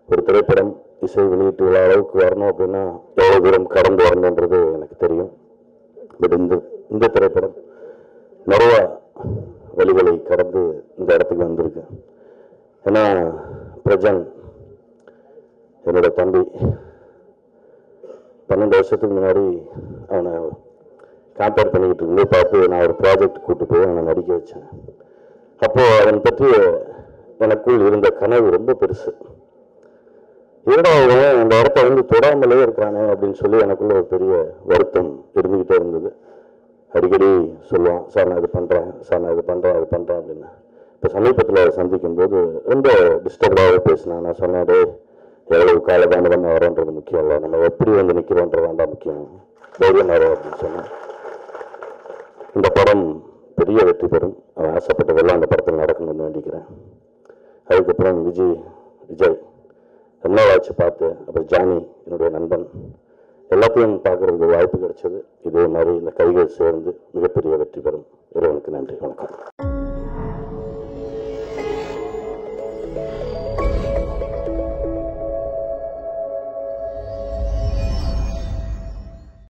ஒரு திரைப்படம் இசை வெளியீட்டு விழா அளவுக்கு வரணும் அப்படின்னா எவ்வளோ தூரம் கடந்து வரணுன்றது எனக்கு தெரியும் பட் இந்த இந்த திரைப்படம் நிறைய வழிகளை கடந்து இந்த இடத்துக்கு வந்திருக்கு ஏன்னா பிரஜன் என்னோட தம்பி பன்னெண்டு வருஷத்துக்கு முன்னாடி அவனை காம்பேர் பண்ணிக்கிட்டு இருக்கும்போது பார்த்து நான் ஒரு ப்ராஜெக்ட் கூட்டு போய் அவனை நடிக்க வச்சேன் அப்போது அவன் பற்றி எனக்குள் இருந்த கனவு ரொம்ப பெருசு ஏடா அவன் அந்த இடத்த வந்து தொடாமலே இருக்கானே அப்படின்னு சொல்லி எனக்குள்ள ஒரு பெரிய வருத்தம் இருந்துக்கிட்டே இருந்தது அடிக்கடி சொல்லுவான் சார் நான் இது பண்ணுறேன் சார் நான் இது பண்ணுறேன் அது பண்ணுறேன் அப்படின்னு இப்போ சமீபத்தில் சந்திக்கும் போது ரொம்ப டிஸ்டர்ப்டாகவே பேசினான் நான் சொன்னேன் டேய் எவ்வளவு கால தாமதம் வரோன்றது முக்கியம் இல்லை நம்ம எப்படி வந்து நிற்கிறோன்றது வேண்டாம் முக்கியம் தைரியம் வரும் அப்படின்னு சொன்னேன் இந்த படம் பெரிய வெற்றி பெறும் அவன் ஆசைப்பட்டதெல்லாம் அந்த படத்தில் நடக்கணும்னு வேண்டிக்கிறேன் அதுக்கப்புறம் விஜய் விஜய் ரொம்ப நாள் ஆச்சு பார்த்து அப்புறம் ஜானி என்னுடைய நண்பன் எல்லாத்தையும் பார்க்கறதுக்கு வாய்ப்பு கிடைச்சது இதே மாதிரி இந்த கைகள் சேர்ந்து மிகப்பெரிய வெற்றி பெறும் இறைவனுக்கு நன்றி வணக்கம்